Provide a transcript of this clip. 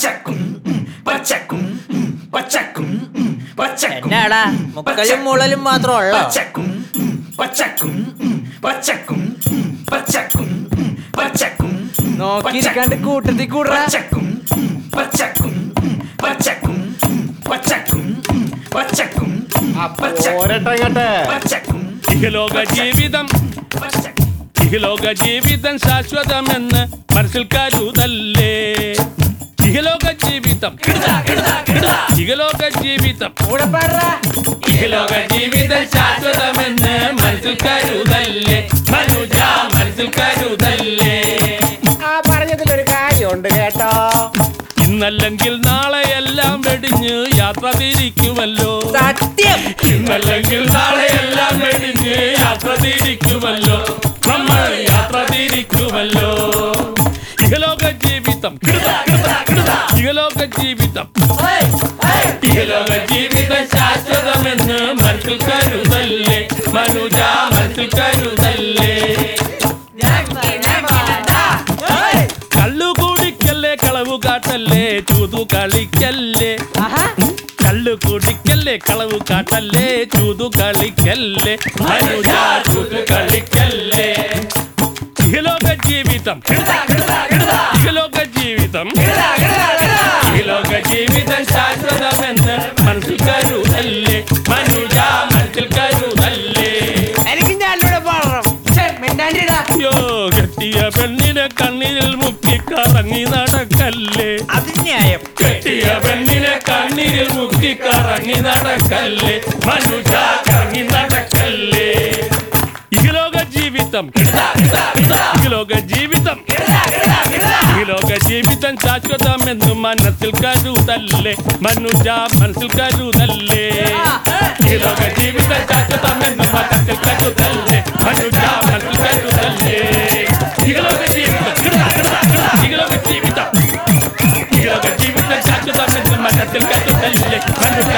പച്ചക്കും ഉം, പച്ചക്കും ഉം, പച്ചക്കും ഉം, പച്ചക്കും എന്നാടാ മുക്കലും മുളലും മാത്രം ഉള്ളോ പച്ചക്കും ഉം, പച്ചക്കും ഉം, പച്ചക്കും ഉം, പച്ചക്കും ഉം, പച്ചക്കും ഉം, നോക്കിയിരിക്കാണ്ട് കൂട്ടത്തിൽ കൂടാ പച്ചക്കും ഉം, പച്ചക്കും ഉം, പച്ചക്കും ഉം, പച്ചക്കും ഉം, പച്ചക്കും ഉം, പച്ചക്കും പോരട്ടെ പച്ചക്കും ഇഹലോക ജീവിതം പച്ചക്കും ഇഹലോക ജീവിതം ശാശ്വതമെന്ന് മനസ്സിൽ കരുതല്ലേ ഇഹലോക ജീവിതം ഇഹലോക ജീവിതം ഇഹലോക ജീവിതം ശാശ്വതമെന്ന് മനസ്സിൽ കരുതല്ലേ മനുജ മനസ്സിൽ കരുതല്ലേ ആ പറഞ്ഞതിലൊരു കാര്യമുണ്ട് കേട്ടോ ഇന്നല്ലെങ്കിൽ നാളെ എല്ലാം വെടിഞ്ഞ് യാത്ര തിരിക്കുമല്ലോ സത്യം ഇന്നല്ലെങ്കിൽ നാളെ എല്ലാം വെടിഞ്ഞ് യാത്ര തിരിക്കുമല്ലോ നമ്മൾ യാത്ര തിരിക്കുമല്ലോ ഇഹലോക ജീവിതം ഇഹലോക ജീവിതം ഇഹലോക ജീവിതം ശാശ്വതമെന്ന് മനസ്സിൽ കരുതല്ലേ മനുജ മനസ്സിൽ കരുതല്ലേ കള്ളു കുടിക്കല്ലേ കളവു കാട്ടല്ലേ ചൂതു കളിക്കല്ലേ കള്ളു കുടിക്കല്ലേ കളവു കാട്ടല്ലേ ചൂതു കളിക്കല്ലേ മനുജ ചൂതു കളിക്കല്ലേ ഇഹലോക ജീവിതം ഇഹലോക ജീവിതം ഇഹലോക ജീവിതം ശാശ്വതമെന്ന് മനസ്സിൽ കരുതല്ലേ മനുജ മനസ്സിൽ കരുതല്ലേ എനിക്ക് ഞാനിവിടെ പാടണം മിണ്ടാണ്ടിടാ യോ കെട്ടിയ പെണ്ണിനെ കണ്ണീരിൽ മുക്കി കറങ്ങി നടക്കല്ലേ അത് ന്യായം കെട്ടിയ പെണ്ണിനെ കണ്ണീരിൽ മുക്കി കറങ്ങി നടക്കല്ലേ മനുജ കറങ്ങി നടക്കല്ലേ ഇഹലോക ജീവിതം ഇഹലോക ജീവിതം ഇഹലോക ജീവിതം ശാശ്വതമെന്ന് മനസ്സിൽ കരുതല്ലേ മനുജ മനസ്സിൽ കരുതല്ലേ ഇഹലോക ജീവിതം ശാശ്വതമെന്ന് മനസ്സിൽ കരുതല്ലേ മനുജ മനസ്സിൽ കരുതല്ലേ ഇഹലോക ജീവിതം ഇഹലോക ജീവിതം ഇഹലോക ജീവിതം ശാശ്വതമെന്ന് മനസ്സിൽ കരുതല്ലേ മനുജ